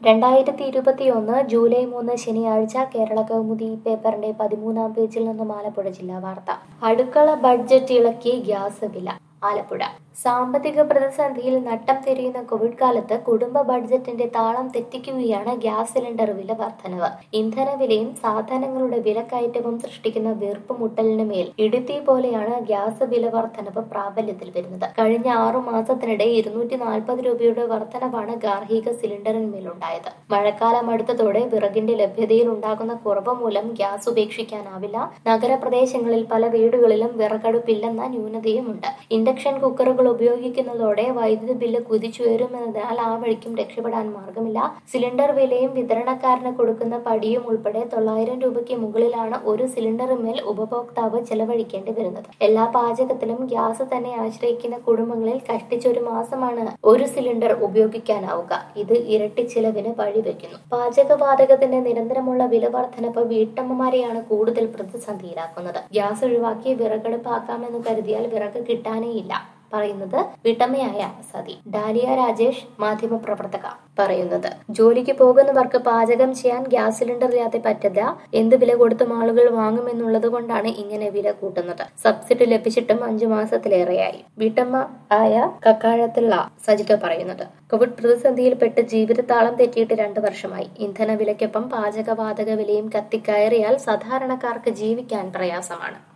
രണ്ടായിരത്തി ഇരുപത്തിയൊന്ന് ജൂലൈ മൂന്ന് ശനിയാഴ്ച കേരള കൗമുദി പേപ്പറിന്റെ പതിമൂന്നാം പേജിൽ നിന്നും ആലപ്പുഴ ജില്ലാ വാർത്ത അടുക്കള ബഡ്ജറ്റ് ഇളക്കി ഗ്യാസ് വില ആലപ്പുഴ സാമ്പത്തിക പ്രതിസന്ധിയിൽ നട്ടം തിരിയുന്ന കോവിഡ് കാലത്ത് കുടുംബ ബഡ്ജറ്റിന്റെ താളം തെറ്റിക്കുകയാണ് ഗ്യാസ് സിലിണ്ടർ വില വർധനവ് ഇന്ധനവിലയും സാധനങ്ങളുടെ വിലക്കയറ്റവും സൃഷ്ടിക്കുന്ന വീർപ്പുമുട്ടലിന് മേൽ ഇടുത്തി പോലെയാണ് ഗ്യാസ് വില വർധനവ് പ്രാബല്യത്തിൽ വരുന്നത് കഴിഞ്ഞ ആറു മാസത്തിനിടെ ഇരുന്നൂറ്റി നാൽപ്പത് രൂപയുടെ വർധനവാണ് ഗാർഹിക സിലിണ്ടറിന്മേലുണ്ടായത് മഴക്കാലം അടുത്തതോടെ വിറകിന്റെ ലഭ്യതയിൽ ഉണ്ടാകുന്ന കുറവ് മൂലം ഗ്യാസ് ഉപേക്ഷിക്കാനാവില്ല നഗരപ്രദേശങ്ങളിൽ പല വീടുകളിലും വിറകടുപ്പില്ലെന്ന ന്യൂനതയുമുണ്ട് ഇൻഡക്ഷൻ കുക്കറുകൾ ഉപയോഗിക്കുന്നതോടെ വൈദ്യുതി ബില്ല് കുതിച്ചുയരുമെന്നതിനാൽ ആ വഴിക്കും രക്ഷപ്പെടാൻ മാർഗമില്ല സിലിണ്ടർ വിലയും വിതരണക്കാരന് കൊടുക്കുന്ന പടിയും ഉൾപ്പെടെ തൊള്ളായിരം രൂപയ്ക്ക് മുകളിലാണ് ഒരു സിലിണ്ടറിന്മേൽ ഉപഭോക്താവ് ചെലവഴിക്കേണ്ടി വരുന്നത് എല്ലാ പാചകത്തിലും ഗ്യാസ് തന്നെ ആശ്രയിക്കുന്ന കുടുംബങ്ങളിൽ കഷ്ടിച്ചൊരു മാസമാണ് ഒരു സിലിണ്ടർ ഉപയോഗിക്കാനാവുക ഇത് ഇരട്ടി ചിലവിന് വഴിവെക്കുന്നു പാചകവാതകത്തിന്റെ നിരന്തരമുള്ള വില വർധനവ് വീട്ടമ്മമാരെയാണ് കൂടുതൽ പ്രതിസന്ധിയിലാക്കുന്നത് ഗ്യാസ് ഒഴിവാക്കി വിറകടുപ്പാക്കാമെന്ന് കരുതിയാൽ വിറക് കിട്ടാനേ ഇല്ല പറയുന്നത് വീട്ടമ്മയായ സതി ഡാലിയ രാജേഷ് മാധ്യമപ്രവർത്തക പറയുന്നത് ജോലിക്ക് പോകുന്നവർക്ക് പാചകം ചെയ്യാൻ ഗ്യാസ് സിലിണ്ടർ ഇല്ലാതെ പറ്റില്ല എന്ത് വില കൊടുത്തും ആളുകൾ വാങ്ങുമെന്നുള്ളത് കൊണ്ടാണ് ഇങ്ങനെ വില കൂട്ടുന്നത് സബ്സിഡി ലഭിച്ചിട്ടും അഞ്ചു മാസത്തിലേറെയായി വീട്ടമ്മ ആയ കക്കാഴത്തുള്ള സജിത പറയുന്നത് കോവിഡ് പ്രതിസന്ധിയിൽപ്പെട്ട് ജീവിതത്താളം തെറ്റിയിട്ട് രണ്ടു വർഷമായി ഇന്ധന വിലയ്ക്കൊപ്പം പാചകവാതക വിലയും കത്തിക്കയറിയാൽ സാധാരണക്കാർക്ക് ജീവിക്കാൻ പ്രയാസമാണ്